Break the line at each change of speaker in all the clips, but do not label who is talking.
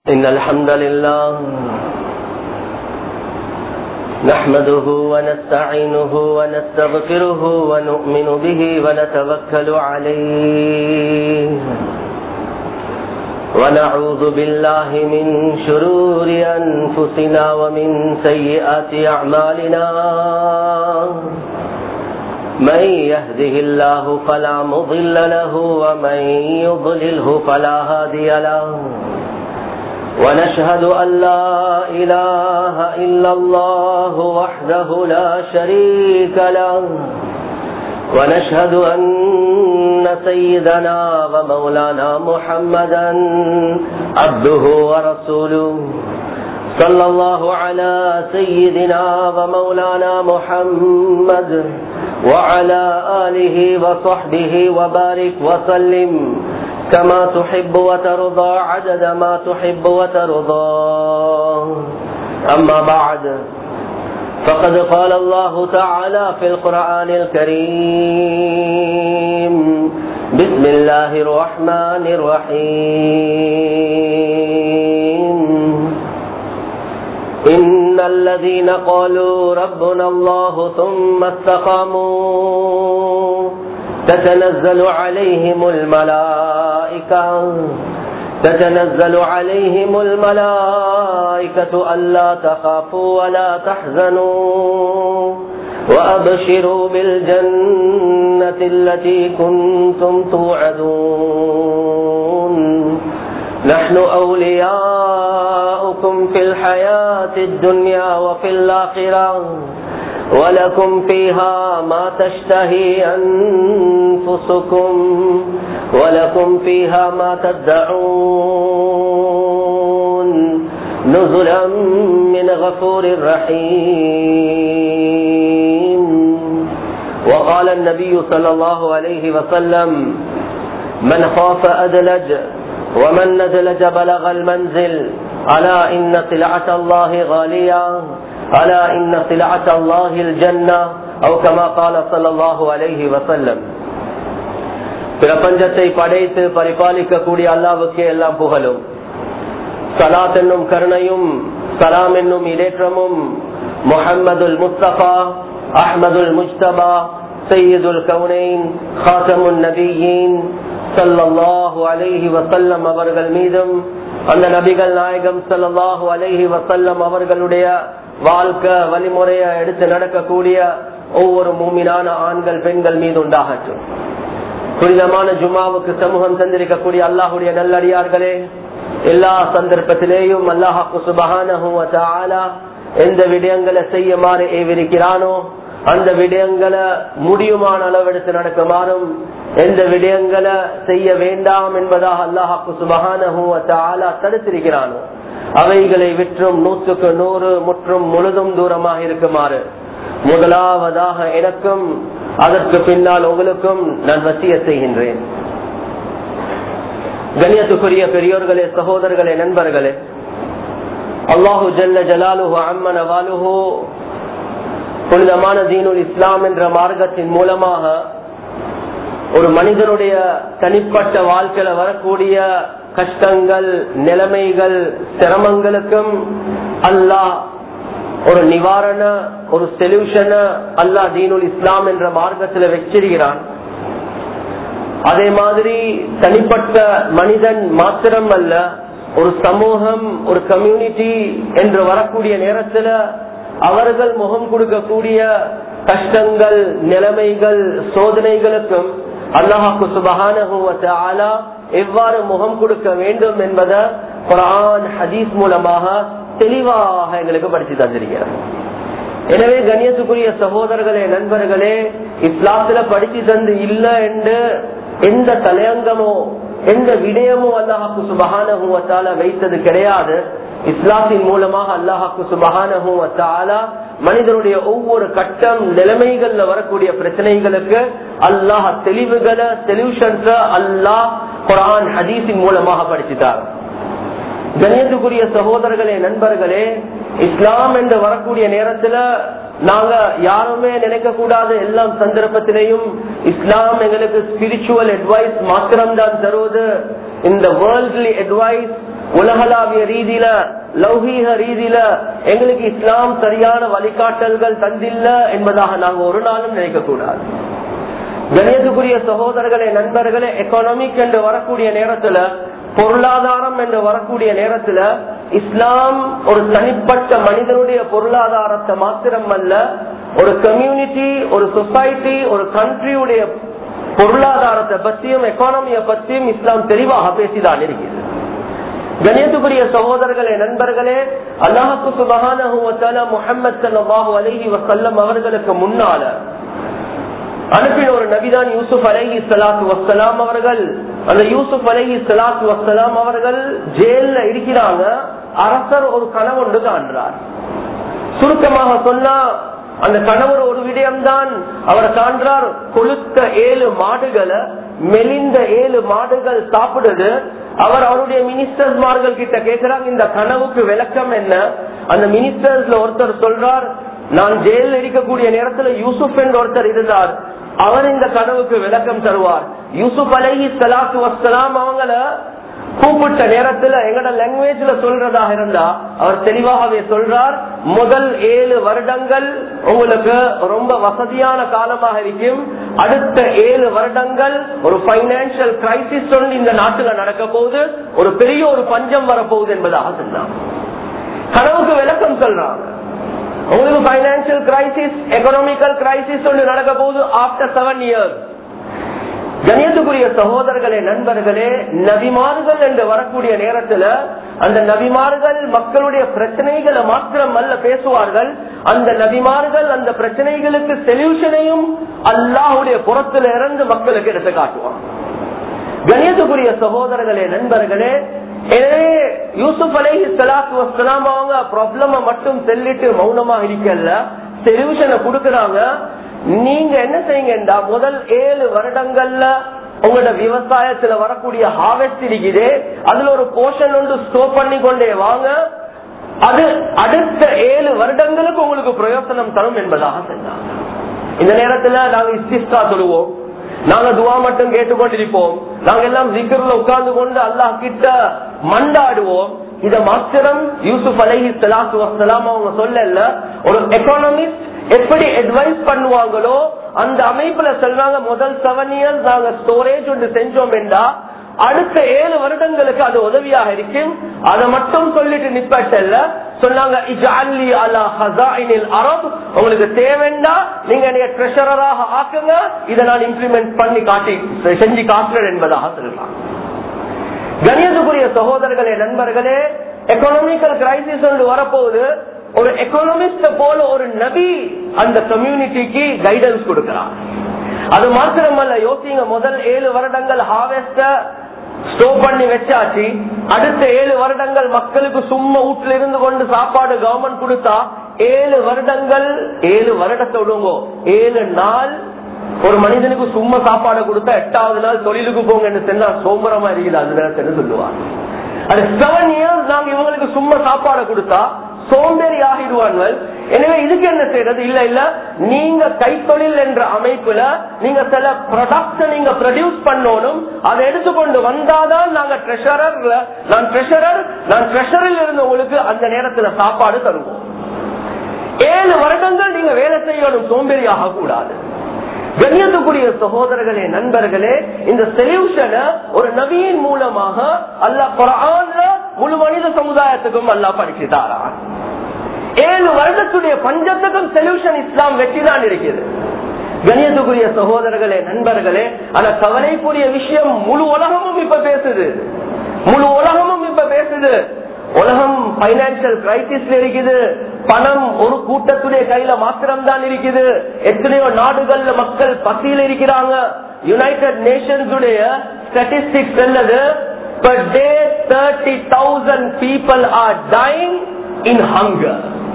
إن الحمد لله نحمده ونستعينه ونستغفره ونؤمن به ونتوكل عليه ونعوذ بالله من شرور أنفسنا ومن سيئات أعمالنا من يهده الله فلا مضل له ومن يضلله فلا هادي له ونشهد أن لا إله إلا الله وحده لا شريك له ونشهد أن سيدنا ومولانا محمدا عبده ورسوله صلى الله على سيدنا ومولانا محمد وعلى آله وصحبه وبارك وسلم كما تحب وترضى عدد ما تحب وترضى أما بعد فقد قال الله تعالى في القرآن الكريم بسم الله الرحمن الرحيم إن الذين قالوا ربنا الله ثم استقاموا تتنزل عليهم الملائكة تتنزل عليهم الملائكة ألا تخافوا ولا تحزنوا وأبشروا بالجنة التي كنتم توعدون نحن أولياؤكم في الحياة الدنيا وفي الآخرة ولكم فيها ما تشتهي أنفسكم ولكم فيها ما تدعون نزلا من غفور رحيم وقال النبي صلى الله عليه وسلم من خاف أدلج ومن ندلج بلغ المنزل ألا إن سلعة الله غالية ألا إن سلعة الله الجنة أو كما قال صلى الله عليه وسلم பிரபஞ்சத்தை படைத்து பரிபாலிக்கக்கூடிய அல்லாவுக்கே எல்லாம் புகழும் சலாத் என்னும் கருணையும் சலாம் என்னும் இடேற்றமும் முஹம்மதுல் முஸ்தபா அஹ்மதுல் முஸ்தபா சையதுல் கவுனைன் ஹாசமுன் நபியின் சல்லாஹு அலைஹி வசல்லம் அவர்கள் மீதும் அந்த நபிகள் நாயகம் சல்லாஹு அலைஹி வசல்லம் அவர்களுடைய வாழ்க்கை வழிமுறைய எடுத்து நடக்கக்கூடிய ஒவ்வொரு மூமினான ஆண்கள் பெண்கள் மீது உண்டாகட்டும் புனிதமான ஜுமாவுக்கு சமூகம் தந்திருக்கக்கூடிய அல்லாஹுடைய நல்லடியார்களே எல்லா சந்தர்ப்பத்திலேயும் அல்லாஹாக்கு சுபகான எந்த விடயங்களை செய்யுமாறு ஏவிருக்கிறானோ அந்த விடயங்களை முடியுமான அளவெடுத்து நடக்குமாறும் எந்த விடயங்களை செய்ய வேண்டாம் என்பதாக அல்லாஹாக்கு சுபகான தடுத்திருக்கிறானோ அவைகளை விற்றும் நூற்றுக்கு நூறு முற்றும் முழுதும் தூரமாக இருக்குமாறு முதலாவதாக எனக்கும் அதற்கு பின்னால் உங்களுக்கும் நான் வசிய செய்கின்றேன் கண்ணியத்துக்குரிய பெரியோர்களே சகோதரர்களே நண்பர்களே அல்லாஹு ஜல்ல ஜலாலுஹு அம்மன வாலுஹு புனிதமான தீனுல் இஸ்லாம் என்ற மார்க்கத்தின் மூலமாக ஒரு மனிதனுடைய தனிப்பட்ட வாழ்க்கையில வரக்கூடிய கஷ்டங்கள் நிலைமைகள் சிரமங்களுக்கும் அல்லாஹ் ஒரு நிவாரண ஒரு சொல்யூஷன அல்லா தீனுல் இஸ்லாம் என்ற மார்க்கத்தில் வச்சிருக்கிறான் அதே மாதிரி தனிப்பட்ட மனிதன் மாத்திரம் அல்ல ஒரு சமூகம் ஒரு கம்யூனிட்டி என்று வரக்கூடிய நேரத்தில் அவர்கள் முகம் கொடுக்கக்கூடிய கஷ்டங்கள் நிலைமைகள் சோதனைகளுக்கும் அல்லாஹாக்கு சுபகான எவ்வாறு முகம் கொடுக்க வேண்டும் என்பதை குரான் ஹதீஸ் மூலமாக தெளிவாக எங்களுக்கு படிச்சு தந்திருக்கிறார் எனவே கண்ணியத்துக்குரிய சகோதரர்களே நண்பர்களே இஸ்லாத்துல படிச்சு தந்து இல்ல என்று எந்த தலையங்கமோ எந்த விடயமோ அல்லாஹாக்கு சுபகான வைத்தது கிடையாது இஸ்லாத்தின் மூலமாக அல்லாஹாக்கு சுபகான மனிதனுடைய ஒவ்வொரு கட்டம் நிலைமைகள்ல வரக்கூடிய பிரச்சனைகளுக்கு அல்லாஹ் தெளிவுகளை சொல்யூஷன்ஸ் அல்லாஹ் குரான் ஹதீஸின் மூலமாக படிச்சுட்டார் கணேசுக்குரிய சகோதரர்களே நண்பர்களே இஸ்லாம் என்று வரக்கூடிய நேரத்துல நாங்க யாருமே நினைக்க கூடாது எல்லாம் சந்தர்ப்பத்திலையும் இஸ்லாம் எங்களுக்கு ஸ்பிரிச்சுவல் அட்வைஸ் மாத்திரம்தான் தருவது இந்த வேர்ல்ட்லி அட்வைஸ் உலகளாவிய ரீதியில லௌகீக ரீதியில எங்களுக்கு இஸ்லாம் சரியான வழிகாட்டல்கள் தந்தில்ல என்பதாக நாங்க ஒரு நாளும் நினைக்க கூடாது கணியத்துக்குரிய சகோதரர்களே நண்பர்களே எக்கனாமிக் என்று வரக்கூடிய நேரத்துல பொருளாதாரம் என்று வரக்கூடிய நேரத்துல இஸ்லாம் ஒரு தனிப்பட்ட மனிதனுடைய பொருளாதாரத்தை மாத்திரம் அல்ல ஒரு கம்யூனிட்டி ஒரு சொசைட்டி ஒரு கண்ட்ரியுடைய பொருளாதாரத்தை பற்றியும் எக்கானமியை பற்றியும் இஸ்லாம் தெளிவாக பேசிதான் இருக்கிறது கணியத்துக்குரிய சகோதரர்களே நண்பர்களே அல்லாஹுக்கு சுபகான முகமது சல்லாஹூ அலஹி வசல்லம் அவர்களுக்கு முன்னால அனுப்பின ஒரு நபிதான் யூசுப் அலஹி சலாத்து வசலாம் அவர்கள் அந்த யூசுப் அலஹி சலாத்து வசலாம் அவர்கள் ஜெயில இருக்கிறாங்க அரசர் ஒரு கனவொன்று காண்றார் சுருக்கமாக சொன்னா அந்த கணவர் ஒரு விடயம்தான் அவர் காண்றார் கொளுத்த ஏழு மாடுகளை மெலிந்த ஏழு மாடுகள் சாப்பிடுது அவர் அவருடைய மினிஸ்டர்மார்கள் கிட்ட கேட்கிறாங்க இந்த கனவுக்கு விளக்கம் என்ன அந்த மினிஸ்டர்ஸ்ல ஒருத்தர் சொல்றார் நான் ஜெயில இருக்கக்கூடிய நேரத்துல யூசுப் என்ற ஒருத்தர் இருந்தார் அவர் இந்த கனவுக்கு விளக்கம் தருவார் யூசுப் அலஹி சலாத்து வசலாம் அவங்கள கூப்பிட்ட நேரத்துல எங்கட லாங்குவேஜ்ல சொல்றதாக இருந்தா அவர் தெளிவாகவே சொல்றார் முதல் ஏழு வருடங்கள் உங்களுக்கு ரொம்ப வசதியான காலமாக இருக்கும் அடுத்த ஏழு வருடங்கள் ஒரு பைனான்சியல் கிரைசிஸ் இந்த நாட்டுல நடக்க போகுது ஒரு பெரிய ஒரு பஞ்சம் வரப்போகுது என்பதாக சொன்னார் கனவுக்கு விளக்கம் சொல்றாங்க உங்களுக்கு பைனான்சியல் கிரைசிஸ் எக்கனாமிக்கல் கிரைசிஸ் ஒன்று நடக்க போகுது ஆப்டர் செவன் இயர்ஸ் கணியத்துக்குரிய சகோதரர்களே நண்பர்களே நபிமார்கள் என்று வரக்கூடிய நேரத்துல அந்த நபிமார்கள் மக்களுடைய பிரச்சனைகளை மாத்திரம் அல்ல பேசுவார்கள் அந்த நபிமார்கள் அந்த பிரச்சனைகளுக்கு சொல்யூஷனையும் அல்லாஹுடைய புறத்துல இருந்து மக்களுக்கு எடுத்து காட்டுவாங்க கணியத்துக்குரிய சகோதரர்களே நண்பர்களே எனவே யூசுப் அலேஹி சலாத்து வசலாம் அவங்க ப்ராப்ளம மட்டும் சொல்லிட்டு மௌனமா இருக்கல சொல்யூஷனை கொடுக்கறாங்க நீங்க என்ன செய்யுங்கடா முதல் ஏழு வருடங்கள்ல உங்களோட விவசாயத்துல வரக்கூடிய ஹார்வெஸ்ட் இருக்குது அதுல ஒரு போர்ஷன் ஒன்று ஸ்டோர் பண்ணி கொண்டே வாங்க அது அடுத்த ஏழு வருடங்களுக்கு உங்களுக்கு பிரயோசனம் தரும் என்பதாக சொன்னாங்க இந்த நேரத்துல நாங்க இஸ்திஸ்கா சொல்லுவோம் நாங்க துவா மட்டும் கேட்டுக்கொண்டிருப்போம் நாங்க எல்லாம் ஜிக்கர்ல உட்கார்ந்து கொண்டு அல்லாஹ் கிட்ட மண்டாடுவோம் இத மாத்திரம் யூசுப் அலஹி சலாத்து வசலாம் அவங்க சொல்லல ஒரு எக்கானமிஸ்ட் எப்படி அட்வைஸ் பண்ணுவாங்களோ அந்த அமைப்புல சொல்றாங்க முதல் செவன் இயர்ஸ் நாங்க ஸ்டோரேஜ் ஒன்று செஞ்சோம் என்றா அடுத்த ஏழு வருடங்களுக்கு அது உதவியாக இருக்கும் அதை மட்டும் சொல்லிட்டு நிப்பட்டல்ல சொன்னாங்க அரப் உங்களுக்கு தேவைண்டா நீங்க என்னைய ட்ரெஷரராக ஆக்குங்க இதை நான் இம்ப்ளிமெண்ட் பண்ணி காட்டி செஞ்சு காட்டுறேன் என்பதாக சொல்லலாம் கணியத்துக்குரிய சகோதரர்களே நண்பர்களே எக்கனாமிக்கல் கிரைசிஸ் ஒன்று வரப்போகுது ஒரு எக்கனாமிஸ்ட போல ஒரு நபி அந்த கம்யூனிட்டிக்கு கைடன்ஸ் கொடுக்கிறார் அது மாத்திரமல்ல யோசிங்க முதல் ஏழு வருடங்கள் ஹார்வெஸ்ட ஸ்டோர் பண்ணி வச்சாச்சு அடுத்த ஏழு வருடங்கள் மக்களுக்கு சும்மா வீட்டுல இருந்து கொண்டு சாப்பாடு கவர்மெண்ட் கொடுத்தா ஏழு வருடங்கள் ஏழு வருடத்தை விடுங்க ஏழு நாள் ஒரு மனிதனுக்கு சும்மா சாப்பாடு கொடுத்தா எட்டாவது நாள் தொழிலுக்கு போங்கன்னு சொன்னா சோம்பரமா இருக்குது அது நேரத்தில் சொல்லுவாங்க அது செவன் இயர்ஸ் நாங்க இவங்களுக்கு சும்மா சாப்பாடு கொடுத்தா சோம்பேறி ஆகிடுவார்கள் எனவே இதுக்கு என்ன செய்யறது இல்ல இல்ல நீங்க கைத்தொழில் என்ற அமைப்புல நீங்க சில ப்ரொடக்ட் நீங்க ப்ரொடியூஸ் பண்ணணும் அதை எடுத்துக்கொண்டு வந்தாதான் நாங்க ட்ரெஷரர்ல நான் ட்ரெஷரர் நான் ட்ரெஷரில் இருந்து உங்களுக்கு அந்த நேரத்துல சாப்பாடு தருவோம் ஏழு வருடங்கள் நீங்க வேலை செய்யணும் சோம்பேறி ஆகக்கூடாது கண்ணியத்துக்குரிய சகோதரர்களே நண்பர்களே இந்த சொல்யூஷனை ஒரு நபியின் மூலமாக அல்லாஹ் குரான்ல முழு மனித சமுதாயத்துக்கும் அல்லாஹ் படிச்சுட்டாரான் ஏழு வருடத்துடைய பஞ்சத்துக்கும் சொல்யூஷன் இஸ்லாம் வெற்றி தான் இருக்கிறது கணியத்துக்குரிய சகோதரர்களே நண்பர்களே ஆனா கவலைக்குரிய விஷயம் முழு உலகமும் இப்ப பேசுது முழு உலகமும் இப்ப பேசுது உலகம் பைனான்சியல் கிரைசிஸ்ல இருக்குது பணம் ஒரு கூட்டத்துடைய கையில மாத்திரம் தான் இருக்குது எத்தனையோ நாடுகள்ல மக்கள் பசியில் இருக்கிறாங்க யுனைடெட் நேஷன்ஸ் உடைய ஸ்டாட்டிஸ்டிக்ஸ் என்னது per day 30,000 people are dying in hunger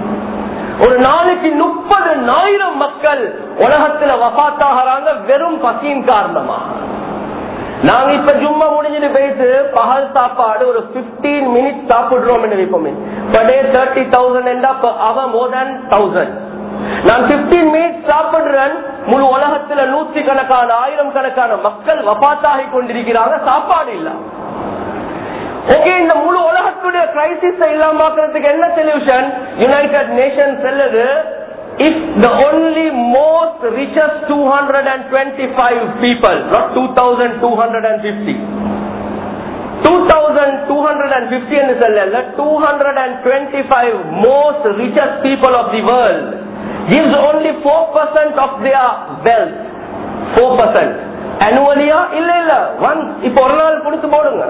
ஒரு நாளைக்கு முப்பது ஆயிரம் மக்கள் உலகத்துல வபாத்தாகிறாங்க வெறும் பசியின் காரணமா நாங்க இப்ப ஜும்மா முடிஞ்சுட்டு போயிட்டு பகல் சாப்பாடு ஒரு பிப்டீன் மினிட்ஸ் சாப்பிடுறோம் வைப்போமே படே தேர்ட்டி தௌசண்ட் அவ மோர் தேன் தௌசண்ட் நான் பிப்டீன் மினிட்ஸ் சாப்பிடுறேன் முழு உலகத்துல நூத்தி கணக்கான ஆயிரம் கணக்கான மக்கள் வபாத்தாகி கொண்டிருக்கிறாங்க சாப்பாடு இல்ல ஓகே இந்த முழு உலகத்துடைய கிரைசிஸ் இல்லாமக்கிறதுக்கு என்ன சொல்யூஷன் யுனைடெட் நேஷன் செல்லுது if the only most richest 225 people not 2250 2250 என்று சொல்லல 225 most richest people of the world gives only 4% of their wealth 4% annually இல்ல இல்ல once இப்ப ஒரு நாள் கொடுத்து போடுங்க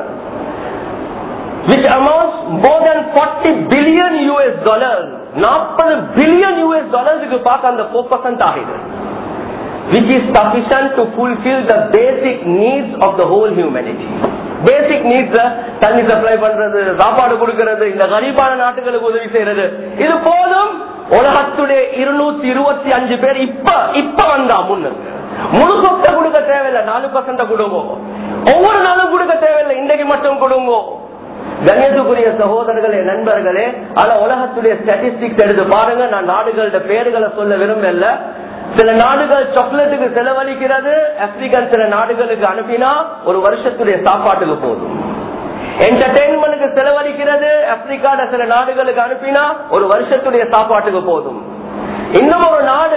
which amounts more than 40 billion US dollars 40 billion US dollars க்கு பார்க்க அந்த 4% ஆகுது which is sufficient to fulfill the basic needs of the whole humanity basic needs தண்ணி சப்ளை பண்றது சாப்பாடு கொடுக்கறது இந்த கரீபான நாட்டுகளுக்கு உதவி செய்யறது இது போதும் உலகத்துடைய இருநூத்தி இருபத்தி அஞ்சு பேர் இப்ப இப்ப வந்தா முன்னுக்கு முழு சொத்தை கொடுக்க தேவையில்லை நாலு பர்சன்ட கொடுங்க ஒவ்வொரு நாளும் கொடுக்க தேவையில்லை இன்றைக்கு மட்டும் கொடுங்க கண்ணியத்துக்குரிய சகோதரர்களே நண்பர்களே ஆனா உலகத்துடைய ஸ்டாட்டிஸ்டிக்ஸ் எடுத்து பாருங்க நான் நாடுகளோட பேர்களை சொல்ல விரும்பல சில நாடுகள் சாக்லேட்டுக்கு செலவழிக்கிறது ஆப்பிரிக்கன் சில நாடுகளுக்கு அனுப்பினா ஒரு வருஷத்துடைய சாப்பாட்டுக்கு போதும் என்டர்டைன்மெண்ட்டுக்கு செலவழிக்கிறது ஆப்பிரிக்காட சில நாடுகளுக்கு அனுப்பினா ஒரு வருஷத்துடைய சாப்பாட்டுக்கு போதும் இன்னும் ஒரு நாடு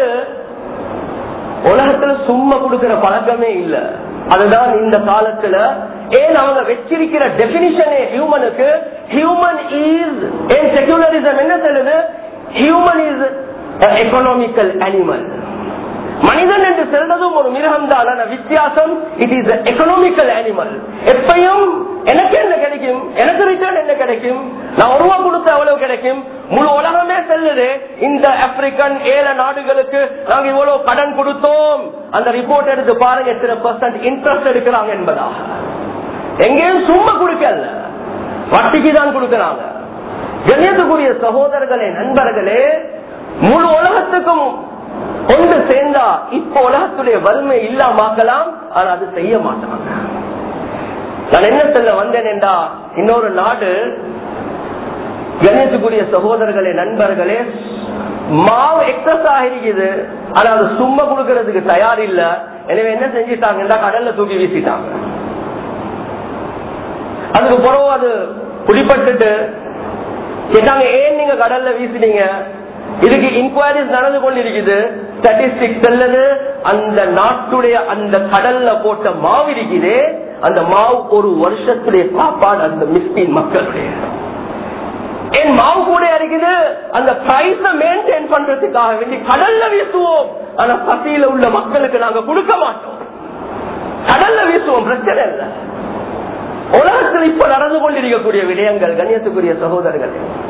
உலகத்துல சும்மா கொடுக்கிற பழக்கமே இல்ல அதுதான் இந்த காலத்துல ஏன் அவங்க வச்சிருக்கிற டெபினிஷனே ஹியூமனுக்கு ஹியூமன் இஸ் ஏன் செகுலரிசம் என்ன சொல்லுது ஹியூமன் இஸ் எக்கனாமிக்கல் அனிமல் மனிதன் என்று சொல்றதும் ஒரு மிருகம் தான் வித்தியாசம் இட் இஸ் எக்கனாமிக்கல் அனிமல் எப்பயும் எனக்கு என்ன கிடைக்கும் எனக்கு ரிட்டர்ன் என்ன கிடைக்கும் நான் ஒரு ரூபா கொடுத்த அவ்வளவு கிடைக்கும் முழு உலகமே செல்லுது இந்த ஆப்பிரிக்கன் ஏழை நாடுகளுக்கு நாங்க இவ்வளவு கடன் கொடுத்தோம் அந்த ரிப்போர்ட் எடுத்து பாருங்க எத்தனை பர்சன்ட் இன்ட்ரெஸ்ட் எடுக்கிறாங்க என்பதா எங்கேயும் சும்மா கொடுக்கல வட்டிக்கு தான் கொடுக்கிறாங்க கண்ணியத்துக்குரிய சகோதரர்களே நண்பர்களே முழு உலகத்துக்கும் ஒன்று சேர்ந்தா இப்ப உலகத்துடைய வறுமை இல்லாமக்கலாம் ஆனா அது செய்ய மாட்டாங்க நான் என்ன சொல்ல வந்தேன் என்றா இன்னொரு நாடு கணேசுக்குரிய சகோதரர்களே நண்பர்களே மாவு எக்ஸஸ் ஆகிருக்குது ஆனா அது சும்மா கொடுக்கறதுக்கு தயார் இல்ல எனவே என்ன செஞ்சிட்டாங்கன்னா கடல்ல தூக்கி வீசிட்டாங்க அதுக்கு பிறகு அது குடிப்பட்டுட்டு கேட்டாங்க ஏன் நீங்க கடல்ல வீசினீங்க இதுக்கு இன்கொயரிஸ் நடந்து கொண்டிருக்குது ஸ்டாட்டிஸ்டிக்ஸ் செல்லது அந்த நாட்டுடைய அந்த கடல்ல போட்ட மாவு இருக்குது அந்த மாவு ஒரு வருஷத்துடைய சாப்பாடு அந்த மிஸ்கின் மக்களுடைய என் மாவு கூட இருக்குது அந்த பிரைஸ மெயின்டைன் பண்றதுக்காக வேண்டி கடல்ல வீசுவோம் ஆனா பசியில உள்ள மக்களுக்கு நாங்க கொடுக்க மாட்டோம் கடல்ல வீசுவோம் பிரச்சனை இல்லை உலகத்தில் இப்ப நடந்து கொண்டிருக்கக்கூடிய விடயங்கள் கண்ணியத்துக்குரிய சகோதரர்கள்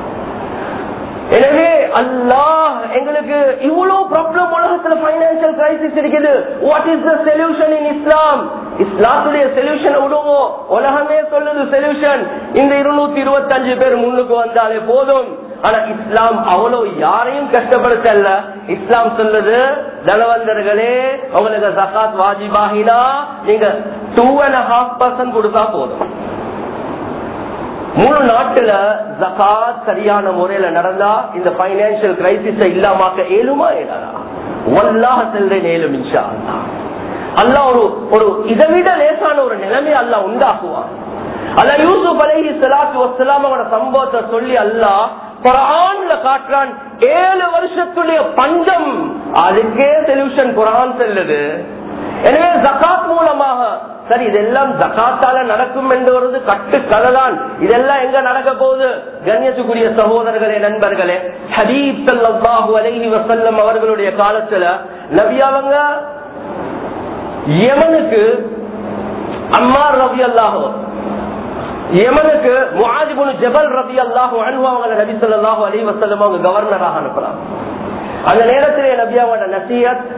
எனவே அல்லாஹ் எங்களுக்கு இவ்வளவு ப்ராப்ளம் உலகத்துல பைனான்சியல் கிரைசிஸ் இருக்குது what is the solution in Islam இஸ்லாத்துடைய சொல்யூஷன் விடுவோம் உலகமே சொல்லுது சொல்யூஷன் இந்த இருநூத்தி இருபத்தி அஞ்சு பேர் முன்னுக்கு வந்தாலே போதும் ஆனா இஸ்லாம் அவ்வளவு யாரையும் கஷ்டப்படுத்தல இஸ்லாம் சொல்லுது தனவந்தர்களே உங்களுக்கு ஜகாத் வாஜிபாகினா நீங்க டூ அண்ட் ஹாஃப் பர்சன்ட் கொடுத்தா போதும் முழு நாட்டுல ஜகாத் சரியான முறையில நடந்தா இந்த பைனான்சியல் கிரைசிஸ இல்லாமக்க ஏழுமா ஏழாதா ஒல்லாக செல்றேன் ஏழும் இன்ஷா அல்லா அல்லா ஒரு ஒரு இதை விட லேசான ஒரு நிலைமை அல்ல உண்டாக்குவான் அல்ல யூசுப் அலஹி சலாத்து வசலாம் அவனோட சம்பவத்தை சொல்லி அல்லா குரான்ல காட்டுறான் ஏழு வருஷத்துடைய பஞ்சம் அதுக்கே சொல்யூஷன் குரான் செல்லுது எனவே ஜகாத் மூலமாக சரி இதெல்லாம் ஜகாத்தால நடக்கும் என்று வருது கட்டு கதைதான் இதெல்லாம் எங்க நடக்க போகுது கண்ணியத்துக்குரிய சகோதரர்களே நண்பர்களே ஹபீப் சல்லாஹு அலஹி வசல்லம் அவர்களுடைய காலத்துல நபியாவங்க யமனுக்கு அம்மார் ரவி அல்லாஹோ யமனுக்கு முஹாஜிபுன் ஜபல் ரவி அல்லாஹு அவங்க நபி சொல்லாஹு அலி வசல்லம் அவங்க கவர்னராக அனுப்புறாங்க அந்த நேரத்திலே நபியாவோட நசீயத்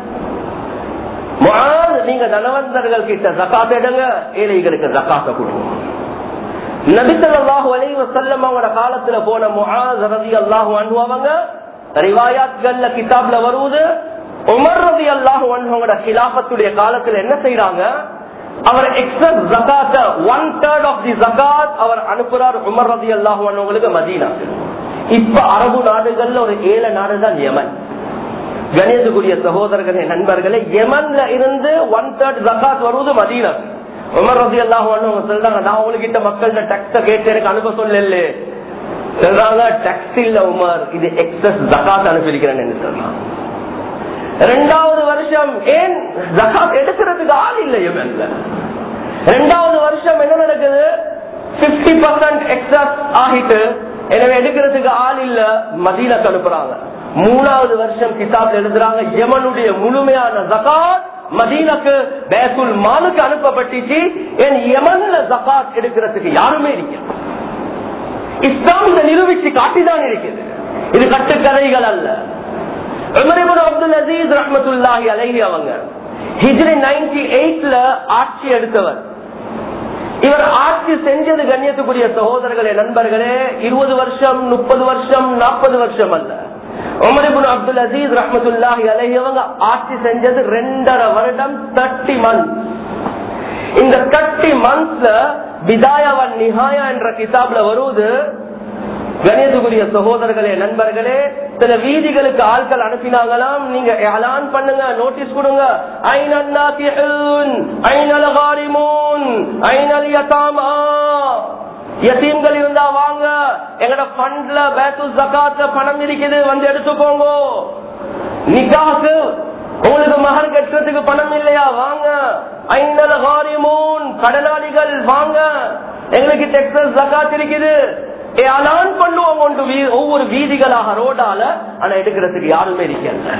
நீங்க தனவந்தர்கள் கிட்ட ஜக்காத் எடுங்க ஏழைகளுக்கு ஜக்காத்த கொடுங்க நபித்தல்லாஹு அலைவ செல்லம் அவங்களோட காலத்துல போன முஹாஸ் ரதி அல்லாஹு அனுபவங்க ரிவாயாத்கள்ல கிதாப்ல வருவது உமர் ரதி அல்லாஹு அனுபவங்களோட கிலாபத்துடைய காலத்துல என்ன செய்யறாங்க அவர் எக்ஸஸ் ஜக்காத்த ஒன் தேர்ட் ஆஃப் தி ஜக்காத் அவர் அனுப்புறார் உமர் ரதி அல்லாஹு அனுபவங்களுக்கு மதீனா இப்ப அரபு நாடுகள்ல ஒரு ஏழு நாடு தான் யமன் கணேசக்குரிய சகோதரர்களே நண்பர்களே யமன்ல இருந்து ஒன் தேர்ட் ஜக்காத் வருவது மதீனா உமர் ரதி எல்லாம் சொல்றாங்க நான் உங்ககிட்ட மக்கள்கிட்ட டேக்ஸ கேட்டு எனக்கு அனுப்ப சொல்லல சொல்றாங்க டேக்ஸ் இல்ல உமர் இது எக்ஸஸ் ஜகாத் அனுப்பியிருக்கிறேன்னு சொல்றாங்க ரெண்டாவது வருஷம் ஏன் ஜகாத் எடுக்கிறதுக்கு ஆள் இல்லை இவன்ல ரெண்டாவது வருஷம் என்ன நடக்குது பிப்டி பர்சன்ட் எக்ஸஸ் ஆகிட்டு எனவே எடுக்கிறதுக்கு ஆள் இல்ல மதீனக்கு அனுப்புறாங்க மூணாவது வருஷம் கிதாப் எழுதுறாங்க யமனுடைய முழுமையான ஜகாத் மதீனக்கு பேசுல் மாலுக்கு அனுப்பப்பட்டுச்சு என் யமன்ல ஜகாத் எடுக்கிறதுக்கு யாருமே இல்லை இஸ்லாம் இதை நிரூபிச்சு காட்டிதான் இருக்குது இது கட்டுக்கதைகள் அல்ல உமரிபுன் அப்துல் அசீஸ் ரஹமத்துல்லாஹி அலைஹி அவங்க ஹிஜ்ரி நைன்டி எயிட்ல ஆட்சி எடுத்தவர் இவர் ஆட்சி செஞ்சது கண்ணியத்துக்குரிய சகோதரர்களே நண்பர்களே இருபது வருஷம் முப்பது வருஷம் நாற்பது வருஷம் அல்ல உமரிபுன் அப்துல் அசீஸ் ரஹமத்துல்லாஹி அலைஹி அவங்க ஆட்சி செஞ்சது ரெண்டரை வருடம் தேர்ட்டி மந்த் இந்த தேர்ட்டி மந்த்ஸ்ல பிதாயவன் நிஹாயா என்ற கிதாப்ல வருவது கணேதுக்குரிய சகோதரர்களே நண்பர்களே சில வீதிகளுக்கு ஆட்கள் அனுப்பினாங்களாம் நீங்க ஏலான் பண்ணுங்க நோட்டீஸ் கொடுங்க ஐநல் நாத்திஹூன் ஐநல் காரிமூன் ஐநல் யதாமா யத்தீம்கள் இருந்தா வாங்க எங்கட ஃபண்ட்ல பேத்து ஜகாத்ல பணம் இருக்குது வந்து எடுத்துக்கோங்க நிக்காக்கு உங்களுக்கு மகன் கட்டுறதுக்கு பணம் இல்லையா வாங்க ஐநல் காரிமூன் கடனாளிகள் வாங்க எங்களுக்கு டெக்ஸஸ் ஜகாத் இருக்குது அலான் பண்ணுவோம் ஒன்று ஒவ்வொரு வீதிகளாக ரோடால ஆனா எடுக்கிறதுக்கு யாருமே இருக்கல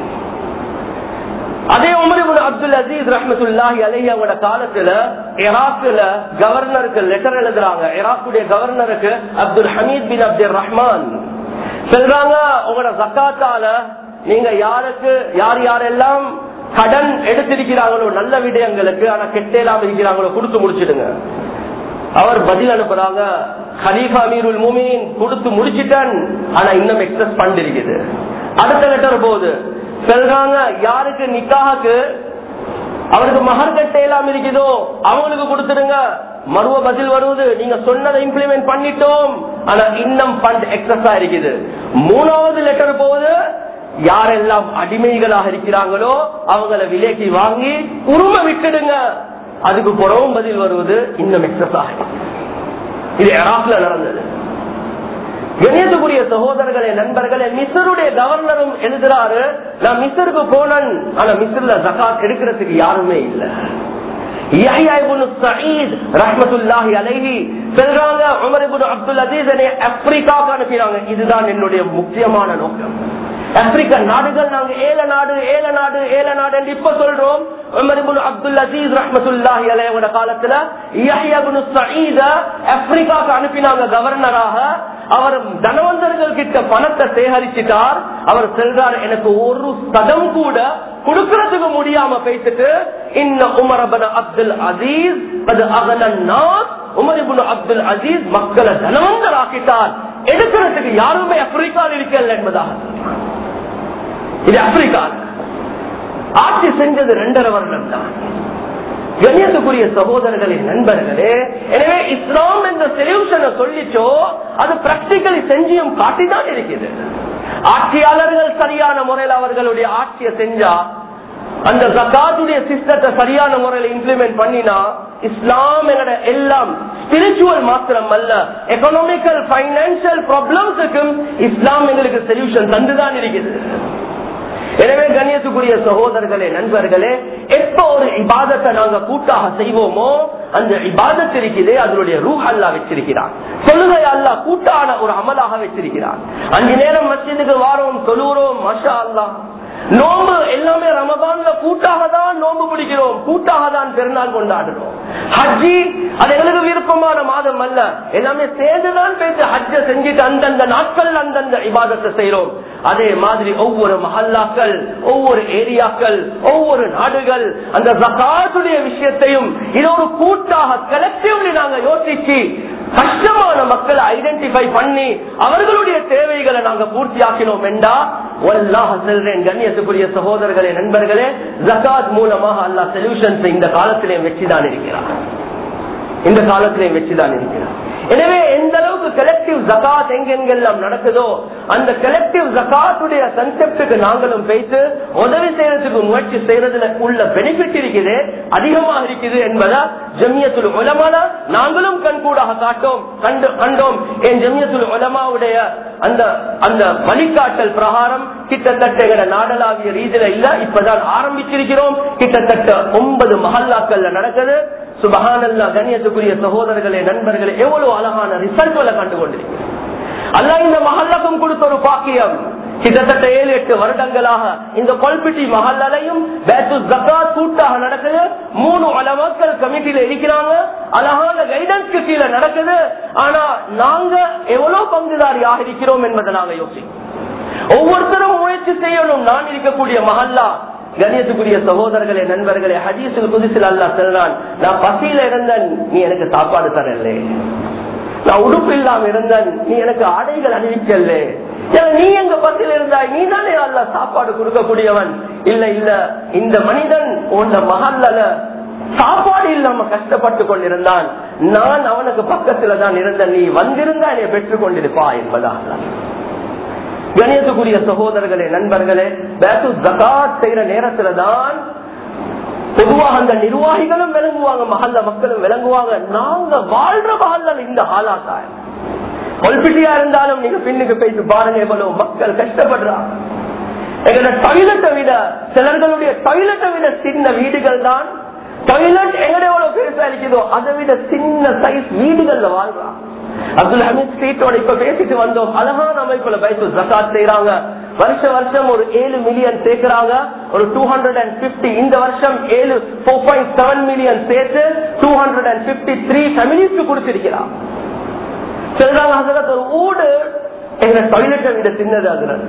அதே உமர் அப்துல் அசீஸ் ரஹமத்துல்லாஹி அலஹி அவங்களோட காலத்துல இராக்குல கவர்னருக்கு லெட்டர் எழுதுறாங்க இராக்குடைய கவர்னருக்கு அப்துல் ஹமீத் பின் அப்துல் ரஹ்மான் சொல்றாங்க உங்களோட ஜக்காத்தால நீங்க யாருக்கு யார் யாரெல்லாம் கடன் எடுத்திருக்கிறாங்களோ நல்ல விடயங்களுக்கு ஆனா கெட்டேலாம் இருக்கிறாங்களோ கொடுத்து முடிச்சிடுங்க அவர் பதில் அனுப்புறாங்க ஹலீஃபா அமீருல் முமீன் கொடுத்து முடிச்சிட்டான் ஆனா இன்னும் எக்ஸஸ் பண்ட் இருக்குது அடுத்த லெட்டர் போகுது சொல்றாங்க யாருக்கு நிக்காக்கு அவருக்கு மகர் கட்ட எல்லாம் இருக்குதோ அவங்களுக்கு கொடுத்துடுங்க மறுவ பதில் வருவது நீங்க சொன்னதை இம்ப்ளிமெண்ட் பண்ணிட்டோம் ஆனா இன்னும் பண்ட் எக்ஸஸா இருக்குது மூணாவது லெட்டர் போகுது யாரெல்லாம் அடிமைகளாக இருக்கிறாங்களோ அவங்கள விலைக்கு வாங்கி உரிமை விட்டுடுங்க அதுக்கு புறவும் பதில் வருவது இன்னும் எக்ஸஸ் ஆகுது இது இராக்ல நடந்தது கண்ணியத்துக்குரிய சகோதரர்களே நண்பர்களே மிசருடைய கவர்னரும் எழுதுறாரு நான் மிசருக்கு போனேன் ஆனா மிசர்ல ஜகாத் எடுக்கிறதுக்கு யாருமே இல்ல இதுதான் என்னுடைய முக்கியமான நோக்கம் ஆப்பிரிக்க நாடுகள் நாங்க ஏழ நாடு ஏழ நாடு ஏழ நாடு என்று இப்ப சொல்றோம் அப்துல் அசீஸ் ரஹமத்துல்லாஹி அலையோட காலத்துல ஆப்பிரிக்காவுக்கு அனுப்பினாங்க கவர்னராக அவர் தனவந்தர்கள் கிட்ட பணத்தை சேகரிச்சுட்டார் அவர் செல்றார் எனக்கு ஒரு சதம் கூட கொடுக்கறதுக்கு முடியாம பேசிட்டு இன்ன உமரபன அப்துல் அசீஸ் அது அகலன்னா உமரிபுன் அப்துல் அசீஸ் மக்களை தனவந்தர் ஆக்கிட்டார் எடுக்கிறதுக்கு யாருமே ஆப்பிரிக்காவில் இருக்கல என்பதாக இது ஆப்பிரிக்கா ஆட்சி செஞ்சது ரெண்டரை வருடம் தான் கண்ணியத்துக்குரிய சகோதரர்களே நண்பர்களே எனவே இஸ்லாம் என்ற சொல்யூஷனை சொல்லிச்சோ அது பிராக்டிகலி செஞ்சியும் காட்டிதான் இருக்குது ஆட்சியாளர்கள் சரியான முறையில் அவர்களுடைய ஆட்சியை செஞ்சா அந்த ஜக்காத்துடைய சிஸ்டத்தை சரியான முறையில் இம்ப்ளிமெண்ட் பண்ணினா இஸ்லாம் எங்கட எல்லாம் ஸ்பிரிச்சுவல் மாத்திரம் அல்ல எக்கனாமிக்கல் பைனான்சியல் ப்ராப்ளம்ஸுக்கும் இஸ்லாம் எங்களுக்கு சொல்யூஷன் தந்துதான் இருக்குது எனவே கண்ணியத்துக்குரிய சகோதரர்களே நண்பர்களே எப்ப ஒரு இபாதத்தை நாங்க கூட்டாக செய்வோமோ அந்த இபாதத் இருக்குது அதனுடைய ரூஹ் அல்லா வச்சிருக்கிறான் சொல்லுகை அல்லா கூட்டான ஒரு அமலாக வச்சிருக்கிறான் அஞ்சு நேரம் மஸ்ஜிதுக்கு வாரோம் தொழுகிறோம் மஷா அல்லா நோம்பு எல்லாமே ரமதான்ல கூட்டாக தான் நோம்பு பிடிக்கிறோம் கூட்டாக தான் பெருநாள் கொண்டாடுறோம் ஹஜ்ஜி அது எங்களுக்கு விருப்பமான மாதம் அல்ல எல்லாமே சேர்ந்துதான் பேசி ஹஜ்ஜ செஞ்சுட்டு அந்தந்த நாட்கள் அந்தந்த இபாதத்தை செய்யறோம் அதே மாதிரி ஒவ்வொரு மஹல்லாக்கள் ஒவ்வொரு ஏரியாக்கள் ஒவ்வொரு நாடுகள் அந்த ஜகாத்துடைய விஷயத்தையும் இது ஒரு கூட்டாக கலெக்டிவ்லி நாங்க யோசிச்சு கஷ்டமான மக்களை ஐடென்டிஃபை பண்ணி அவர்களுடைய தேவைகளை நாங்க பூர்த்தி ஆக்கினோம் என்றா ஒல்லாக செல்றேன் கண்ணியத்துக்குரிய சகோதரர்களே நண்பர்களே ஜகாத் மூலமாக அல்லா சொல்யூஷன்ஸ் இந்த காலத்திலே வெற்றிதான் இருக்கிறார் இந்த காலத்திலே வெற்றிதான் இருக்கிறார் எனவே எந்த அளவுக்கு கலெக்டிவ் ஜகாத் எங்கெங்கெல்லாம் நடக்குதோ அந்த கலெக்டிவ் ஜகாத்துடைய கன்செப்டுக்கு நாங்களும் பேசி உதவி செய்யறதுக்கு முயற்சி செய்யறதுல உள்ள பெனிஃபிட் இருக்குது அதிகமாக இருக்குது என்பதா ஜமியத்துல் உலமானா நாங்களும் கண்கூடாக காட்டோம் கண்டு கண்டோம் என் ஜமியத்துல் உலமாவுடைய அந்த அந்த வழிகாட்டல் பிரகாரம் கிட்டத்தட்ட எங்க நாடளாவிய ரீதியில இல்ல இப்பதான் ஆரம்பிச்சிருக்கிறோம் கிட்டத்தட்ட ஒன்பது மஹல்லாக்கள்ல நடக்குது சுபகானல்லா கண்ணியத்துக்குரிய சகோதரர்களே நண்பர்களே எவ்வளவு அழகான ரிசல்ட்களை கண்டு கொண்டிருக்கிறோம் அல்ல இந்த மஹல்லாக்கும் கொடுத்த ஒரு பாக்கியம் கிட்டத்தட்ட ஏழு எட்டு வருடங்களாக இந்த கொல்பிட்டி மஹல்லாலையும் ஜக்காத் கூட்டாக நடக்குது மூணு அலமக்கள் கமிட்டியில இருக்கிறாங்க அழகான கைடன்ஸ்க்கு கீழே நடக்குது ஆனா நாங்க எவ்வளவு பங்குதாரியாக இருக்கிறோம் என்பதை நாங்க யோசிக்கிறோம் ஒவ்வொருத்தரும் முயற்சி செய்யணும் நான் இருக்கக்கூடிய மஹல்லா கணியத்துக்குரிய சகோதரர்களே நண்பர்களே ஹதீசுக்கு புதுசில் அல்லா சொல்றான் நான் பசியில இருந்தேன் நீ எனக்கு சாப்பாடு தரல நான் உடுப்பு இல்லாம இருந்தேன் நீ எனக்கு ஆடைகள் அணிவிக்கல நீ எங்க பசியில் இருந்தாய் நீ தானே அல்ல சாப்பாடு கொடுக்கக்கூடியவன் இல்ல இல்ல இந்த மனிதன் உன்ன மகல்ல சாப்பாடு இல்லாம கஷ்டப்பட்டு கொண்டிருந்தான் நான் அவனுக்கு பக்கத்துல தான் இருந்தேன் நீ வந்திருந்தா என்னை பெற்றுக் கொண்டிருப்பா என்பதாக கணியத்துக்குரிய சகோதரர்களே நண்பர்களே பேத்து ஜகாத் செய்யற நேரத்துல தான் பொதுவாக அந்த நிர்வாகிகளும் விளங்குவாங்க மகல்ல மக்களும் விளங்குவாங்க நாங்க வாழ்ற மகல்ல இந்த ஆளாக்கா கொல்பிட்டியா இருந்தாலும் நீங்க பின்னுக்கு போயிட்டு பாருங்க எவ்வளவு மக்கள் கஷ்டப்படுறாங்க எங்களோட டாய்லெட்டை விட சிலர்களுடைய டாய்லெட்டை விட சின்ன வீடுகள் தான் டாய்லெட் எங்கட எவ்வளவு பெருசா இருக்குதோ அதை விட சின்ன சைஸ் வீடுகள்ல வாழ்றாங்க அப்துல் ஹமீத் ஸ்ட்ரீட்டோட இப்ப பேசிட்டு வந்தோம் அழகான அமைப்புல பைசு ஜக்காத் செய்யறாங்க வருஷ வருஷம் ஒரு ஏழு மில்லியன் சேர்க்கிறாங்க ஒரு டூ ஹண்ட்ரட் அண்ட் பிப்டி இந்த வருஷம் ஏழு ஃபோர் பாயிண்ட் செவன் மில்லியன் சேர்த்து two hundred and fifty three ஃபேமிலிஸ்க்கு கொடுத்திருக்கிறான் சொல்றாங்க ஹசரத் ஒரு ஊடு எங்க டாய்லெட்டை விட சின்னது அதுல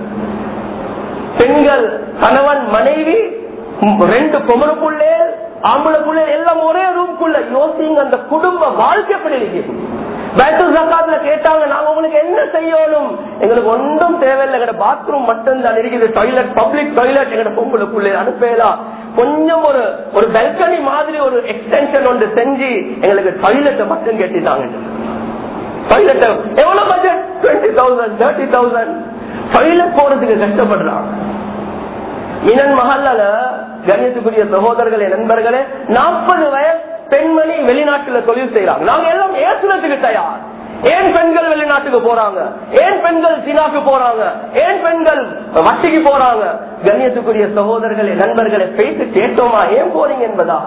பெண்கள் கணவன் மனைவி ரெண்டு பொமருக்குள்ளே ஆம்பளைக்குள்ளே எல்லாம் ஒரே ரூம்குள்ள யோசிங்க அந்த குடும்ப வாழ்க்கை எப்படி இருக்கு பேட்டல் ஜக்காத்துல கேட்டாங்க நாங்க உங்களுக்கு என்ன செய்யணும் எங்களுக்கு ஒன்றும் தேவையில்லை எங்க பாத்ரூம் மட்டும் தான் இருக்குது டாய்லெட் பப்ளிக் டாய்லெட் எங்க பொம்பளுக்குள்ளே அனுப்பலாம் கொஞ்சம் ஒரு ஒரு பெல்கனி மாதிரி ஒரு எக்ஸ்டென்ஷன் ஒன்று செஞ்சு எங்களுக்கு டாய்லெட்டை மட்டும் கேட்டுட்டாங்க டாய்லெட் எவ்வளவு budget twenty thousand thirty thousand toilet போறதுக்கு கஷ்டப்படுறாங்க மினன் மஹல்லால கணியத்துக்குரிய சகோதரர்களே நண்பர்களே நாற்பது வயசு பெண்மணி வெளிநாட்டுல தொழில் செய்யறாங்க நாங்க எல்லாம் ஏசுறதுக்கு தயார் ஏன் பெண்கள் வெளிநாட்டுக்கு போறாங்க ஏன் பெண்கள் சீனாக்கு போறாங்க ஏன் பெண்கள் வட்டிக்கு போறாங்க கண்ணியத்துக்குரிய சகோதரர்களே நண்பர்களை பேசி கேட்டோமா ஏன் போறீங்க என்பதா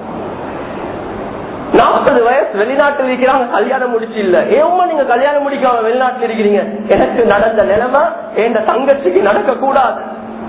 நாற்பது வயசு வெளிநாட்டில் இருக்கிறாங்க கல்யாணம் முடிச்சு இல்ல ஏமா நீங்க கல்யாணம் முடிக்காம வெளிநாட்டில் இருக்கிறீங்க எனக்கு நடந்த நிலைமை என் தங்கச்சிக்கு நடக்க கூடாது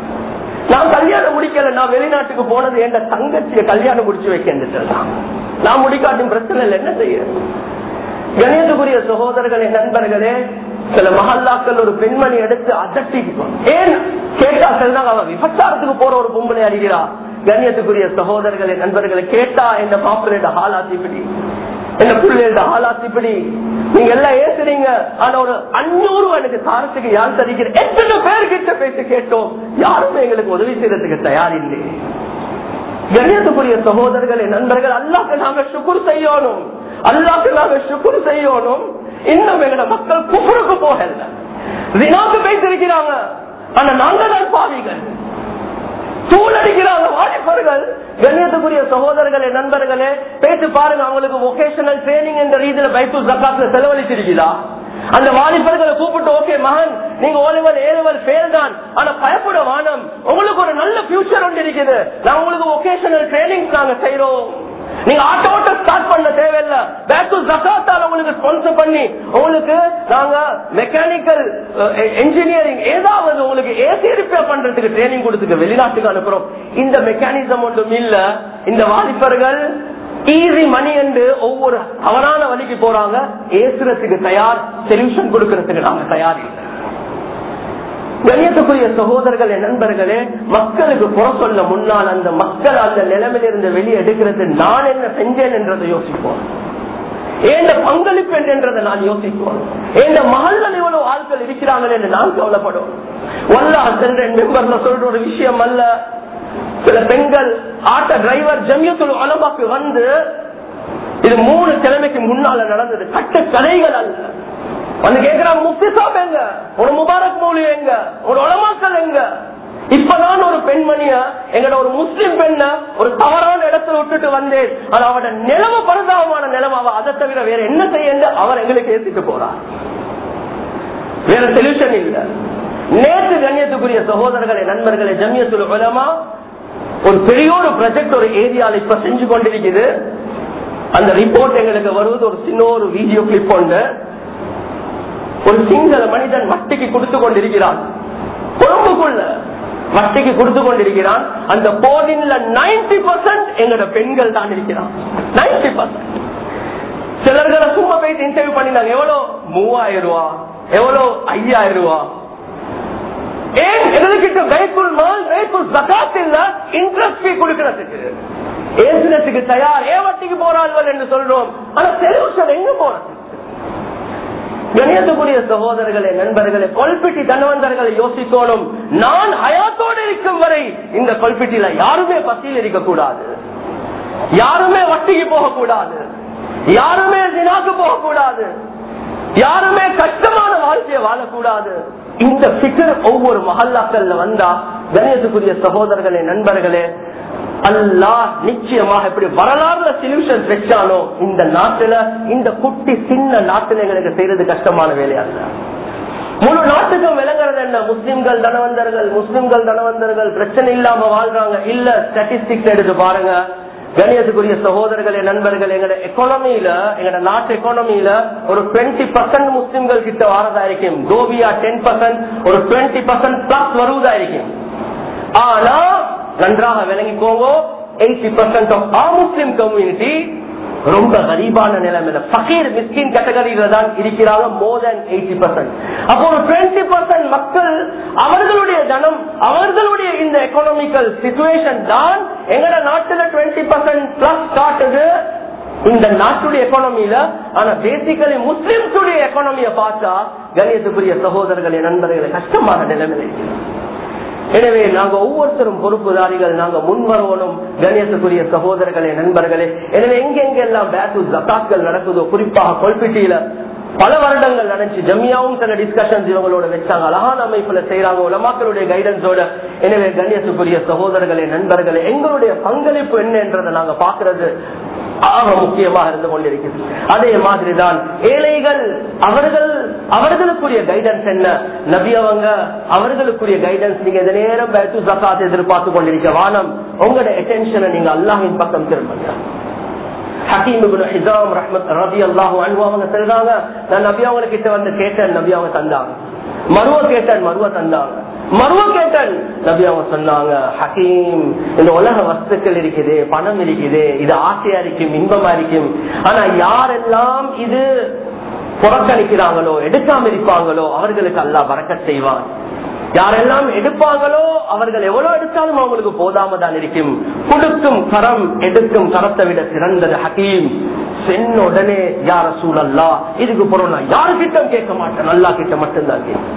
நான் கல்யாணம் முடிக்கல நான் வெளிநாட்டுக்கு போனது என் தங்கச்சிய கல்யாணம் முடிச்சு வைக்க நான் முடிக்காட்டும் பிரச்சனை இல்லை என்ன செய்ய கணேசகுரிய சகோதரர்களே நண்பர்களே சில மஹல்லாக்கள் ஒரு பெண்மணி எடுத்து அதட்டி ஏன் கேட்டா சொல்றாங்க அவன் விபச்சாரத்துக்கு போற ஒரு பொம்பளை அடிக்கிறா கண்ணியத்துக்குரிய சகோதரர்களே நண்பர்களை கேட்டா இந்த மாப்பிள்ளையோட ஹாலாத்தி இப்படி என்ன பிள்ளையோட ஹாலாத்தி இப்படி நீங்க எல்லாம் ஏசுறீங்க ஆனா ஒரு அஞ்சூறு எனக்கு சாரத்துக்கு யார் தரிக்கிற எத்தனை பேர் கிட்ட பேசி கேட்டோம் யாருமே எங்களுக்கு உதவி செய்யறதுக்கு தயார் இல்லை கண்ணியத்துக்குரிய சகோதரர்களே நண்பர்கள் அல்லாக்கு நாங்க சுக்குர் செய்யணும் அல்லாக்கு நாங்க சுக்குர் செய்யணும் இன்னும் எங்களோட மக்கள் குப்புருக்கு போகல வினாக்கு பேசிருக்கிறாங்க ஆனா நாங்க தான் பாவிகள் சூழடிக்கிறாங்க வாலிபர்கள் கண்ணியத்துக்குரிய சகோதரர்களே நண்பர்களே பேசி பாருங்க அவங்களுக்கு ஒகேஷனல் ட்ரைனிங் என்ற ரீதியில பைத்து ஜக்காத்துல செலவழிச்சிருக்கிறா அந்த வாலிபர்களை கூப்பிட்டு ஓகே மகன் நீங்க ஓலவர் ஏழுவர் பேர் தான் ஆனா பயப்பட வானம் உங்களுக்கு ஒரு நல்ல பியூச்சர் ஒன்று இருக்குது நான் உங்களுக்கு ஒகேஷனல் ட்ரைனிங் நாங்க செய்யறோம் நீங்க ஆட்டோட்ட ஸ்டார்ட் பண்ண தேவையில்ல பேக்கு ஜக்காத்தால் உங்களுக்கு ஸ்பான்சர் பண்ணி உங்களுக்கு நாங்க மெக்கானிக்கல் என்ஜினியரிங் ஏதாவது உங்களுக்கு ஏசி ரிப்பேர் பண்றதுக்கு ட்ரைனிங் கொடுத்துக்க வெளிநாட்டுக்கு அனுப்புறோம் இந்த மெக்கானிசம் ஒன்றும் இல்ல இந்த வாலிபர்கள் ஈஸி மணி என்று ஒவ்வொரு தவறான வழிக்கு போறாங்க ஏசுறதுக்கு தயார் சொல்யூஷன் கொடுக்கறதுக்கு நாங்க தயார் இல்லை கணியத்துக்குரிய சகோதரர்களே நண்பர்களே மக்களுக்கு புற சொல்ல முன்னால் அந்த மக்கள் அந்த நிலைமையிலிருந்து வெளியே எடுக்கிறது நான் என்ன செஞ்சேன் என்றதை யோசிப்போம் ஏண்ட பங்களிப்பு என்றதை நான் யோசிப்போம் ஏண்ட மகள்கள் எவ்வளவு ஆட்கள் இருக்கிறார்கள் என்று நான் கவலைப்படுவோம் வல்லா சென்ற மெம்பர்ல சொல்ற ஒரு விஷயம் அல்ல சில பெண்கள் ஆட்ட டிரைவர் ஜமியத்துல் அலமாக்கு வந்து இது மூணு கிழமைக்கு முன்னால நடந்தது கட்ட கதைகள் அல்ல வந்து கேக்குறாங்க முஃப்தி சாப் எங்க ஒரு முபாரக் மௌலி எங்க ஒரு உலமாக்கள் எங்க இப்பதான் ஒரு பெண்மணிய எங்கட ஒரு முஸ்லிம் பெண்ண ஒரு தவறான இடத்துல விட்டுட்டு வந்தேன் ஆனா அவட நிலம பரிதாபமான நிலம அவ அதை தவிர வேற என்ன செய்ய அவர் எங்களுக்கு ஏத்திட்டு போறார் வேற சொல்யூஷன் இல்ல நேற்று கண்ணியத்துக்குரிய சகோதரர்களை நண்பர்களை ஜமியத்துல உலமா ஒரு பெரிய ஒரு ப்ராஜெக்ட் ஒரு ஏரியால இப்ப செஞ்சு கொண்டிருக்குது அந்த ரிப்போர்ட் எங்களுக்கு வருவது ஒரு சின்ன ஒரு வீடியோ கிளிப் ஒன்று ஒரு சிங்கள மனிதன் வட்டிக்கு கொடுத்து கொண்டிருக்கிறான் கொழும்புக்குள்ள வட்டிக்கு கொடுத்து கொண்டிருக்கிறான் அந்த போனின்ல நைன்டி பர்சன்ட் எங்களோட பெண்கள் தான் இருக்கிறான் நைன்டி பர்சன்ட் சிலர்களை சும்மா போயிட்டு இன்டர்வியூ பண்ணினாங்க எவ்வளவு மூவாயிரம் ரூபா எவ்வளவு ஐயாயிரம் ரூபா ஏன் எங்களுக்கு கைக்குள் மால் கைக்குள் சகாத் இல்ல இன்ட்ரெஸ்ட் ஃபீ கொடுக்கறதுக்கு ஏசுனத்துக்கு தயார் ஏன் வட்டிக்கு போறாள்கள் என்று சொல்றோம் ஆனா சொல்யூஷன் எங்க போறது கணியத்துக்குரிய சகோதரர்களே நண்பர்களே கொல்பிட்டி தன்வந்தர்களை யோசிக்கணும் நான் ஹயாத்தோடு இருக்கும் வரை இந்த கொல்பிட்டியில யாருமே பசியில் இருக்கக்கூடாது யாருமே வட்டிக்கு போகக்கூடாது யாருமே தினாக்கு போகக்கூடாது யாருமே கஷ்டமான வாழ்க்கையை வாழக்கூடாது இந்த பிகர் ஒவ்வொரு மஹல்லாக்கள்ல வந்தா கணியத்துக்குரிய சகோதரர்களே நண்பர்களே அல்லாஹ் நிச்சயமாக இப்படி வரலாறுல சொல்யூஷன் வச்சானோ இந்த நாட்டுல இந்த குட்டி சின்ன நாட்டுல எங்களுக்கு செய்யறது கஷ்டமான வேலையா இல்ல முழு நாட்டுக்கும் விளங்குறது என்ன முஸ்லிம்கள் தனவந்தர்கள் முஸ்லிம்கள் தனவந்தர்கள் பிரச்சனை இல்லாம வாழ்றாங்க இல்ல ஸ்டாட்டிஸ்டிக்ஸ் எடுத்து பாருங்க கணியத்துக்குரிய சகோதரர்களே நண்பர்கள் எங்களோட எக்கானமியில எங்களோட நாட்டு எக்கானமியில ஒரு டுவெண்ட்டி பர்சன்ட் முஸ்லிம்கள் கிட்ட வாரதா இருக்கும் கோபியா டென் பர்சன்ட் ஒரு டுவெண்ட்டி பர்சன்ட் பிளஸ் வருவதா இருக்கும் ஆனா நன்றாக விளங்கிக்கோங்க eighty percent of a Muslim community ரொம்ப கரீபான நிலைமையில பகீர் மிஸ்கின் கேட்டகரியில தான் இருக்கிறாங்க மோர் தேன் எயிட்டி பர்சன்ட் அப்போ ஒரு டுவெண்ட்டி பர்சன்ட் மக்கள் அவர்களுடைய தனம் அவர்களுடைய இந்த எக்கனாமிக்கல் சிச்சுவேஷன் தான் எங்கட நாட்டுல டுவெண்ட்டி பர்சன்ட் பிளஸ் காட்டுது இந்த நாட்டுடைய எக்கானமியில ஆனா பேசிக்கலி முஸ்லிம்ஸுடைய எக்கானமிய பார்த்தா கணியத்துக்குரிய சகோதரர்களே நண்பர்களை கஷ்டமான நிலைமையில இருக்கிறோம் எனவே நாங்க ஒவ்வொருத்தரும் பொறுப்புதாரிகள் நாங்க முன்வரவனும் கணேசக்குரிய சகோதரர்களே நண்பர்களே எனவே எங்கெங்கெல்லாம் பேட்டு ஜக்காத்கள் நடக்குதோ குறிப்பாக கொல்பிட்டியில பல வருடங்கள் நடந்துச்சு ஜமியாவும் சில டிஸ்கஷன்ஸ் இவங்களோட வச்சாங்க அழகான அமைப்புல செய்யறாங்க உலமாக்களுடைய கைடன்ஸோட எனவே கண்ணியத்துக்குரிய சகோதரர்களே நண்பர்களே எங்களுடைய பங்களிப்பு என்ன என்றதை நாங்க பாக்குறது ஆக முக்கியமாக இருந்து கொண்டிருக்கிறது அதே மாதிரிதான் ஏழைகள் அவர்கள் அவர்களுக்குரிய கைடன்ஸ் என்ன நபி அவங்க அவர்களுக்குரிய கைடன்ஸ் நீங்க இந்த நேரம் பேட்டு ஜக்காத் எதிர்பார்த்து கொண்டிருக்க வானம் உங்களோட அட்டென்ஷனை நீங்க அல்லாஹின் பக்கம் திரும்புங்க ஹக்கீம் ஹிசாம் ரஹ்மத் ரபி அல்லாஹு அவங்க சொல்றாங்க நான் நபி அவங்க கிட்ட வந்து கேட்டேன் நபி அவங்க தந்தாங்க மருவ கேட்டேன் மருவ தந்தாங்க மருவ கேட்டேன் நபி அவங்க சொன்னாங்க ஹக்கீம் இந்த உலக வஸ்துக்கள் இருக்குது பணம் இருக்குது இது ஆசையா இருக்கும் இன்பமா இருக்கும் ஆனா யாரெல்லாம் இது புறக்கணிக்கிறாங்களோ எடுக்காம இருப்பாங்களோ அவர்களுக்கு அல்லாஹ் வரக்க செய்வான் யாரெல்லாம் எடுப்பாங்களோ அவர்கள் எவ்வளவு எடுத்தாலும் அவங்களுக்கு போதாம தான் இருக்கும் கொடுக்கும் கரம் எடுக்கும் கரத்தை விட சிறந்தது ஹக்கீம் சென்ன உடனே யார சூழல்லா இதுக்கு பொருள் நான் யாரு கிட்ட கேட்க மாட்டேன் நல்லா கிட்ட மட்டும்தான் கேட்க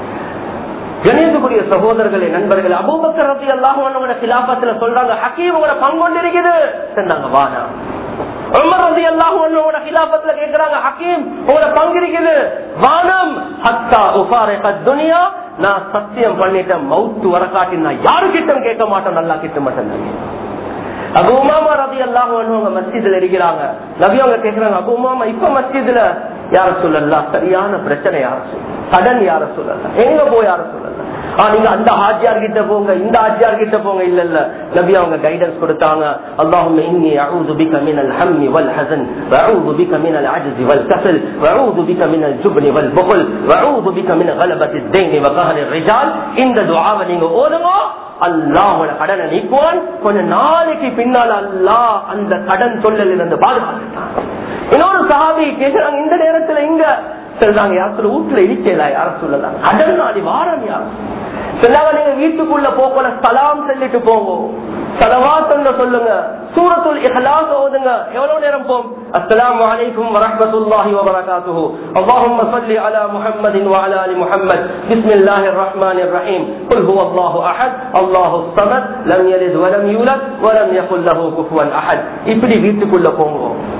கணேசக்குரிய சகோதரர்களே நண்பர்களே அபூபக்கர் ரத்தி அல்லாஹோட சிலாபத்துல சொல்றாங்க ஹக்கீம் உங்களோட பங்கொண்டு இருக்குது சொன்னாங்க வானா உமர் ரதி அல்லாஹோட சிலாபத்துல கேட்கிறாங்க ஹக்கீம் உங்களோட பங்கு இருக்குது வானம் ஹத்தா உஃபாரக துனியா நான் சத்தியம் பண்ணிட்டேன் மவுத்து வர காட்டி நான் யாரு கிட்டம் கேட்க மாட்டேன் நல்லா கிட்ட மட்டும் அபு உமாமா ரதி அல்லாஹ் அவங்க மஸ்ஜிதுல இருக்கிறாங்க நபி அவங்க கேக்குறாங்க அபு உமாமா இப்ப மஸ்ஜிதுல யார சொல்லலாம் சரியான பிரச்சனை யார சொல்ல கடன் யார சொல்லல எங்க போய் யார சொல்லல ஆ நீங்க அந்த ஹாஜியார் கிட்ட போங்க இந்த ஹாஜியார் கிட்ட போங்க இல்ல இல்ல நபி அவங்க கைடன்ஸ் கொடுத்தாங்க அல்லாஹும் இன்னி அஊது பிக மினல் ஹம்மி வல் ஹஸன் வஅஊது பிக மினல் அஜ்ஸி வல் கஸல் வஅஊது பிக மினல் ஜுப்னி வல் புக்ல் வஅஊது பிக மின் கலபத்தி தைனி வ கஹரி ரிஜால் இந்த துஆவை நீங்க ஓதுங்க அல்லாஹோட கடனை நீக்குவான் கொஞ்ச நாளைக்கு பின்னால் அல்லாஹ் அந்த கடன் சொல்லல் இருந்து பாதுகாத்துட்டான் இன்னொரு சாவி கேட்கிறாங்க இந்த நேரத்துல இங்க சொல்றாங்க யார் சொல்ல வீட்டுல இருக்கல யார சொல்லலாம் கடன் நாடி வாரம் யார் சொன்னாங்க நீங்க வீட்டுக்குள்ள போகல சலாம் சொல்லிட்டு போங்க சலவாத்தங்க சொல்லுங்க சூரத்துல் இஹ்லாஸ் ஓதுங்க எவ்வளவு நேரம் போம் அஸ்ஸலாமு அலைக்கும் வரஹ்மத்துல்லாஹி வபரகாத்துஹு اللهم صل على محمد وعلى ال محمد بسم الله الرحمن الرحيم قل هو الله احد الله الصمد لم يلد ولم يولد ولم يكن له كفوا احد இப்படி வீட்டுக்குள்ள போங்க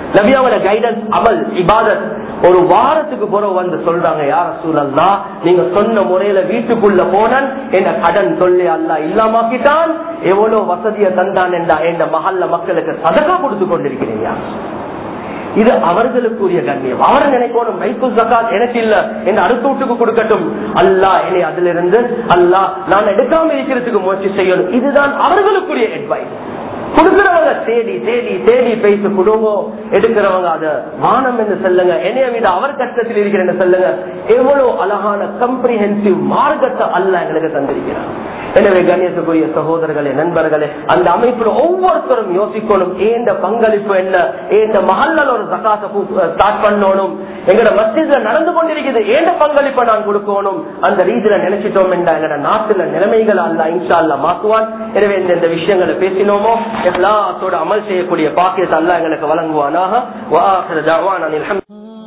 நபியாவோட கைடன்ஸ் அமல் இபாதத் ஒரு வாரத்துக்கு பிறகு வந்து சொல்றாங்க யார சூழல்லா நீங்க சொன்ன முறையில வீட்டுக்குள்ள போனன் என்ன கடன் சொல்லி அல்ல இல்லாமக்கிட்டான் எவ்வளவு வசதியை தந்தான் என்றா என் மகல்ல மக்களுக்கு சதகா கொடுத்து கொண்டிருக்கிறீங்க இது அவர்களுக்குரிய கண்ணியம் அவரை நினைக்கணும் மைக்கு ஜக்காத் எனக்கு இல்ல என் அடுத்த வீட்டுக்கு கொடுக்கட்டும் அல்லா என்னை அதுல இருந்து அல்லா நான் எடுக்காம இருக்கிறதுக்கு முயற்சி செய்யணும் இதுதான் அவர்களுக்குரிய அட்வைஸ் கொடுக்கிறவங்க தேடி தேடி தேடி பேசி குடும்பம் எடுக்கிறவங்க அத வானம் என்று சொல்லுங்க என்னைய விட அவர் கஷ்டத்தில் இருக்கிறேன்னு சொல்லுங்க எவ்வளவு அழகான கம்ப்ரிஹென்சிவ் மார்க்கத்தை அல்ல எங்களுக்கு தந்திருக்கிறார் எனவே கண்ணியத்துக்குரிய சகோதரர்களே நண்பர்களே அந்த அமைப்புல ஒவ்வொருத்தரும் யோசிக்கணும் ஏந்த பங்களிப்பு என்ன ஏந்த மகல்ல ஒரு சகாச ஸ்டார்ட் பண்ணணும் எங்கட மத்தியில நடந்து கொண்டிருக்கிறது ஏந்த பங்களிப்பை நான் கொடுக்கணும் அந்த ரீதியில நினைச்சிட்டோம் என்ற எங்கட நாட்டுல நிலைமைகள் அல்ல இன்ஷா அல்ல மாத்துவான் எனவே இந்த இந்த விஷயங்களை பேசினோமோ எல்லாத்தோட அமல் செய்யக்கூடிய பாக்கியத்தை அல்ல எங்களுக்கு வழங்குவானாக வாஹிர தஅவானா அல்ஹம்து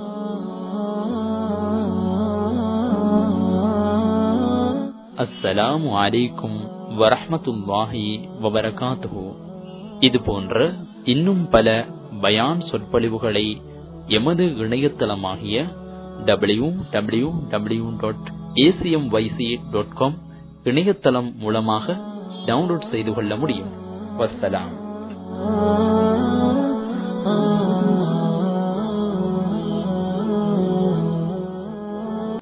அஸ்ஸலாமு அலைக்கும் வரஹ்மத்துல்லாஹி வபரகாத்துஹு இது போன்ற இன்னும் பல பயான் சொற்பொழிவுகளை எமது இணையதளமாகிய W W W dot ACM YC dot com இணையதளம் மூலமாக டவுன்லோட் செய்து கொள்ள முடியும் வஸ்ஸலாம்